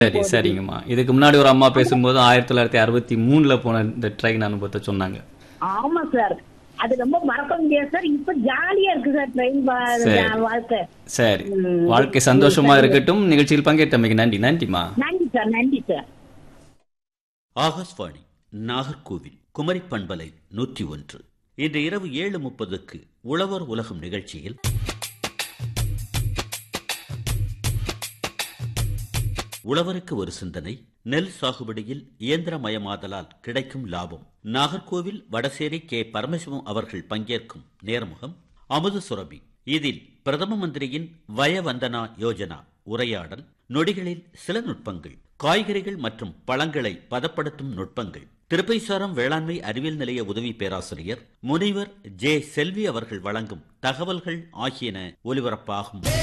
சரி சரிங்கம்மா இதுக்கு முன்னாடி ஒரு அம்மா பேசும்போது ஆயிரத்தி தொள்ளாயிரத்தி அறுபத்தி மூணுல போன இந்த ட்ரெயின் அனுபவத்தை சொன்னாங்க ஆமா சார் அது ரொம்ப மறக்க முடியாது சார் இப்ப ஜாலியா இருக்கு சார் ட்ரெயின் சரி. வாழ்க்கை சரி வாழ்க்கை சந்தோஷமா இருக்கட்டும் நிகழ்ச்சியில் பங்கேற்றமைக்கு நன்றி நன்றிம்மா நன்றி சார் நன்றி சார் ஆகாஷ்வாணி நாகர்கோவில் குமரி பண்பலை நூற்றி ஒன்று இன்று இரவு ஏழு முப்பதுக்கு உழவர் உலகம் நிகழ்ச்சியில் உழவருக்கு ஒரு சிந்தனை நெல் சாகுபடியில் இயந்திரமயமாதலால் கிடைக்கும் லாபம் நாகர்கோவில் வடசேரி கே பரமசிவம் அவர்கள் பங்கேற்கும் நேர்முகம் அமுது சுரபி இதில் பிரதம மந்திரியின் வயவந்தனா யோஜனா உரையாடல் நொடிகளில் சில நுட்பங்கள் காய்கறிகள் மற்றும் பழங்களை பதப்படுத்தும் நுட்பங்கள் திருப்பைசாரம் வேளாண்மை அறிவியல் நிலைய உதவி பேராசிரியர் முனைவர் ஜே செல்வி அவர்கள் வழங்கும் தகவல்கள் ஆகியன ஒலிபரப்பாகும்